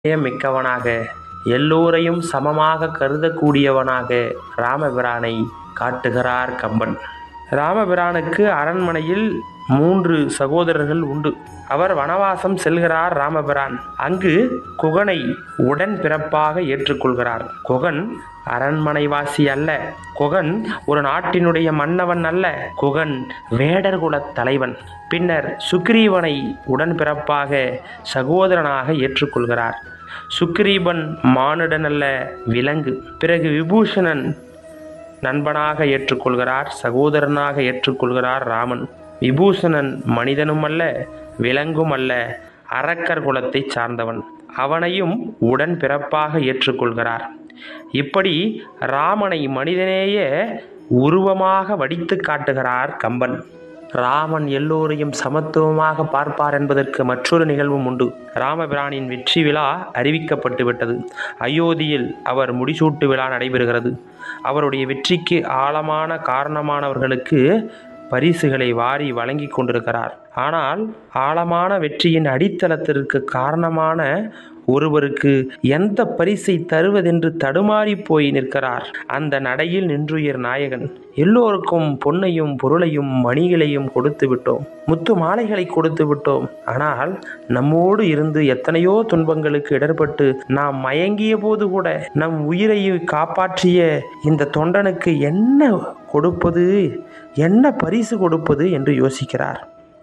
மிக்கவனாக எல்லோரையும் சமமாக கருதக்கூடியவனாக ராமபிரானை காட்டுகிறார் கம்பன் ராமபிரானுக்கு அரண்மனையில் மூன்று சகோதரர்கள் உண்டு அவர் வனவாசம் செல்கிறார் ராமபிரான் அங்கு குகனை உடன் பிறப்பாக ஏற்றுக்கொள்கிறார் குகன் அரண்மனைவாசி அல்ல குகன் ஒரு நாட்டினுடைய மன்னவன் அல்ல குகன் வேடர்குலத் தலைவன் பின்னர் சுக்ரீவனை உடன்பிறப்பாக சகோதரனாக ஏற்றுக்கொள்கிறார் சுக்ரீவன் மானுடன் அல்ல விலங்கு பிறகு விபூஷணன் நண்பனாக ஏற்றுக்கொள்கிறார் சகோதரனாக ஏற்றுக்கொள்கிறார் ராமன் விபூஷணன் மனிதனும் அல்ல விலங்கும் அல்ல அரக்கர் குலத்தைச் சார்ந்தவன் அவனையும் உடன் பிறப்பாக ஏற்றுக்கொள்கிறார் இப்படி ராமனை மனிதனேய உருவமாக வடித்து காட்டுகிறார் கம்பன் ராமன் எல்லோரையும் சமத்துவமாக பார்ப்பார் என்பதற்கு மற்றொரு நிகழ்வும் உண்டு ராமபிரானின் வெற்றி விழா அறிவிக்கப்பட்டு விட்டது அயோத்தியில் அவர் முடிசூட்டு விழா நடைபெறுகிறது அவருடைய வெற்றிக்கு ஆழமான காரணமானவர்களுக்கு பரிசுகளை வாரி வழங்கி கொண்டிருக்கிறார் ஆனால் ஆழமான வெற்றியின் அடித்தளத்திற்கு காரணமான ஒருவருக்கு எந்த பரிசை தருவதென்று தடுமாறி போய் நிற்கிறார் அந்த நடையில் நின்றுயர் நாயகன் எல்லோருக்கும் பொன்னையும் பொருளையும் மணிகளையும் கொடுத்து விட்டோம் முத்து மாலைகளை கொடுத்து விட்டோம் ஆனால் நம்மோடு இருந்து எத்தனையோ துன்பங்களுக்கு இடர்பட்டு நாம் மயங்கிய போது கூட நம் உயிரை காப்பாற்றிய இந்த தொண்டனுக்கு என்ன கொடுப்பது என்ன பரிசு கொடுப்பது என்று யோசிக்கிறார்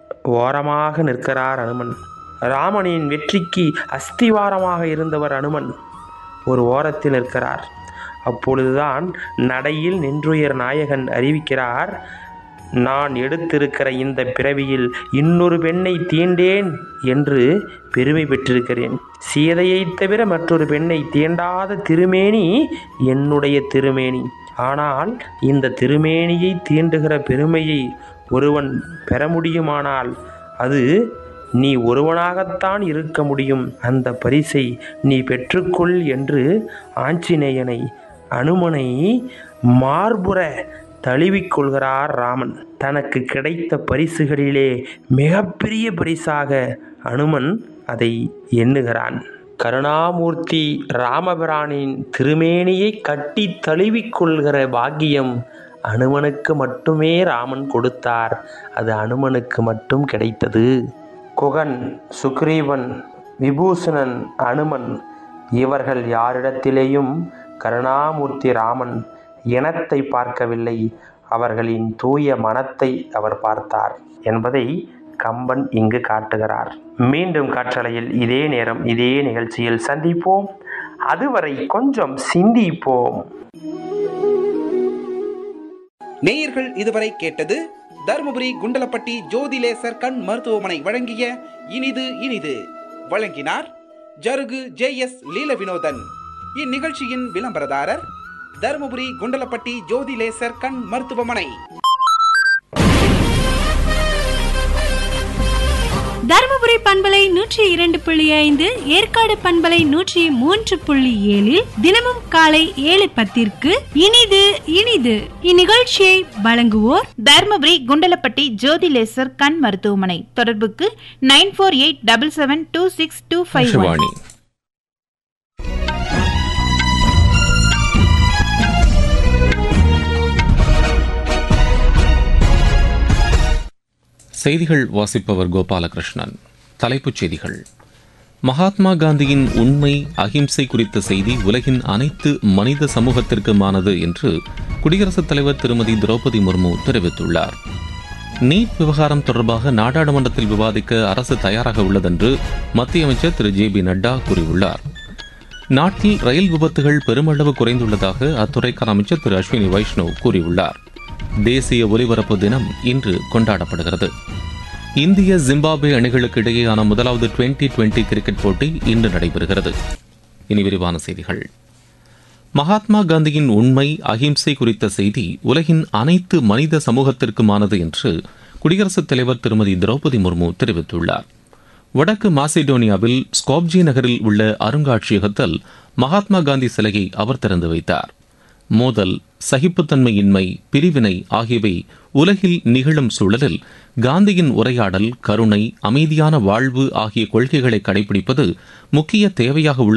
ஓரமாக நிற்கிறார் அனுமன் ராமனின் வெற்றிக்கு அஸ்திவாரமாக இருந்தவர் அனுமன் ஒரு ஓரத்தில் நிற்கிறார் அப்பொழுதுதான் நடையில் நின்றுயர் நாயகன் அறிவிக்கிறார் நான் எடுத்திருக்கிற இந்த பிறவியில் இன்னொரு பெண்ணை தீண்டேன் என்று பெருமை பெற்றிருக்கிறேன் சீதையைத் தவிர மற்றொரு பெண்ணை தீண்டாத திருமேனி என்னுடைய திருமேனி ஆனால் இந்த திருமேனியை தீண்டுகிற பெருமையை ஒருவன் பெற முடியுமானால் அது நீ ஒருவனாகத்தான் இருக்க முடியும் அந்த பரிசை நீ பெற்றுக்கொள் என்று ஆஞ்சநேயனை அனுமனை மார்புற தழுவிக்கொள்கிறார் ராமன் தனக்கு கிடைத்த பரிசுகளிலே மிகப்பெரிய பரிசாக அனுமன் அதை எண்ணுகிறான் கருணாமூர்த்தி ராமபிரானின் திருமேனியை கட்டி தழுவிக்கொள்கிற பாக்கியம் அனுமனுக்கு மட்டுமே ராமன் கொடுத்தார் அது அனுமனுக்கு மட்டும் கிடைத்தது குகன் சுக்ரீவன் விபூஷணன் அனுமன் இவர்கள் யாரிடத்திலேயும் கருணாமூர்த்தி ராமன் இனத்தை பார்க்கவில்லை அவர்களின் தூய மனத்தை அவர் பார்த்தார் என்பதை கம்பன் இங்கு காட்டுகிறார் மீண்டும் காற்றலையில் இதே நேரம் இதே நிகழ்ச்சியில் சந்திப்போம் அதுவரை கொஞ்சம் சிந்திப்போம் நேயர்கள் இதுவரை கேட்டது தருமபுரி குண்டலப்பட்டி ஜோதிலேசர் கண் மருத்துவமனை வழங்கிய இனிது இனிது வழங்கினார் ஜருகு ஜே எஸ் லீல வினோதன் இந்நிகழ்ச்சியின் விளம்பரதாரர் தருமபுரி குண்டலப்பட்டி ஜோதிலேசர் கண் மருத்துவமனை தருமபுரி பண்பலை நூற்றி இரண்டு புள்ளி ஐந்து ஏற்காடு பண்பலை நூற்றி மூன்று புள்ளி ஏழில் தினமும் காலை ஏழு பத்திற்கு இனிது இனிது இந்நிகழ்ச்சியை வழங்குவோர் தர்மபுரி குண்டலப்பட்டி ஜோதிலேசர் கண் மருத்துவமனை தொடர்புக்கு nine four eight double seven two six two five one Akashvani செய்திகள் வாசிப்பவர் கோபாலகிருஷ்ணன் தலைப்புச் செய்திகள் மகாத்மா காந்தியின் உண்மை அகிம்சை குறித்த செய்தி உலகின் அனைத்து மனித சமூகத்திற்குமானது என்று குடியரசுத் தலைவர் திருமதி திரௌபதி முர்மு தெரிவித்துள்ளார் நீட் விவகாரம் தொடர்பாக நாடாளுமன்றத்தில் விவாதிக்க அரசு தயாராக உள்ளதென்று மத்திய அமைச்சர் திரு ஜே பி நட்டா கூறியுள்ளார் நாட்டில் ரயில் விபத்துகள் பெருமளவு குறைந்துள்ளதாக அத்துறைக்கான அமைச்சர் திரு அஸ்வினி வைஷ்ணவ் கூறியுள்ளார் தேசிய ஒலிபரப்பு தினம் இன்று கொண்டாடப்படுகிறது இந்திய ஜிம்பாப்வே அணிகளுக்கு இடையேயான முதலாவது டுவெண்டி டுவெண்டி கிரிக்கெட் போட்டி இன்று நடைபெறுகிறது இனி விரிவான செய்திகள் மகாத்மா காந்தியின் உண்மை அகிம்சை குறித்த செய்தி உலகின் அனைத்து மனித சமூகத்திற்குமானது என்று குடியரசுத் தலைவர் திருமதி திரௌபதி முர்மு தெரிவித்துள்ளார் வடக்கு மாசிடோனியாவில் ஸ்காப்ஜி நகரில் உள்ள அருங்காட்சியகத்தில் மகாத்மா காந்தி சிலையை அவர் திறந்து வைத்தார் மோதல் சகிப்புத்தன்மையின்மை பிரிவினை ஆகியவை உலகில் நிகழும் சூழலில் காந்தியின் உரையாடல் கருணை அமைதியான வாழ்வு ஆகிய கொள்கைகளை கடைபிடிப்பது முக்கிய தேவையாக உள்ளது